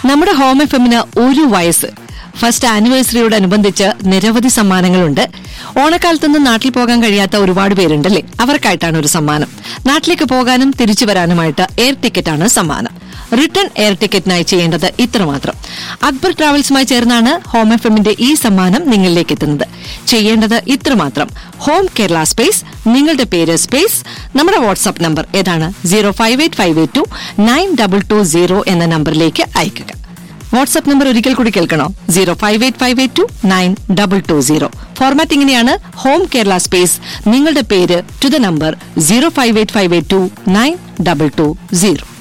നമ്മുടെ home F എമ്മിന് ഒരു വയസ്സ് ഫസ്റ്റ് ആനിവേഴ്സറിയോടനുബന്ധിച്ച് നിരവധി സമ്മാനങ്ങളുണ്ട് ഓണക്കാലത്തൊന്ന് നാട്ടിൽ പോകാൻ കഴിയാത്ത ഒരുപാട് പേരുണ്ടല്ലേ അവർക്കായിട്ടാണ് ഒരു സമ്മാനം നാട്ടിലേക്ക് പോകാനും തിരിച്ചു വരാനുമായിട്ട് എയർ ടിക്കറ്റാണ് സമ്മാനം റിട്ടേൺ എയർ ടിക്കറ്റിനായി ചെയ്യേണ്ടത് ഇത്രമാത്രം അക്ബർ ട്രാവൽസുമായി ചേർന്നാണ് ഹോം എഫ് എമ്മിന്റെ ഈ സമ്മാനം നിങ്ങളിലേക്ക് എത്തുന്നത് ചെയ്യേണ്ടത് ഇത്രമാത്രം ഹോം കേരള സ്പേസ് നിങ്ങളുടെ പേര് സ്പേസ് നമ്മുടെ വാട്സ്ആപ്പ് നമ്പർ ഏതാണ് zero five eight five eight two nine double two zero എന്ന നമ്പറിലേക്ക് അയക്കുക വാട്സ്ആപ്പ് നമ്പർ ഒരിക്കൽ കൂടി കേൾക്കണോ zero five eight five eight two nine double two zero format ഇങ്ങനെയാണ് ഹോം കേരള സ്പേസ് നിങ്ങളുടെ പേര് to the number zero five eight five eight two nine double two zero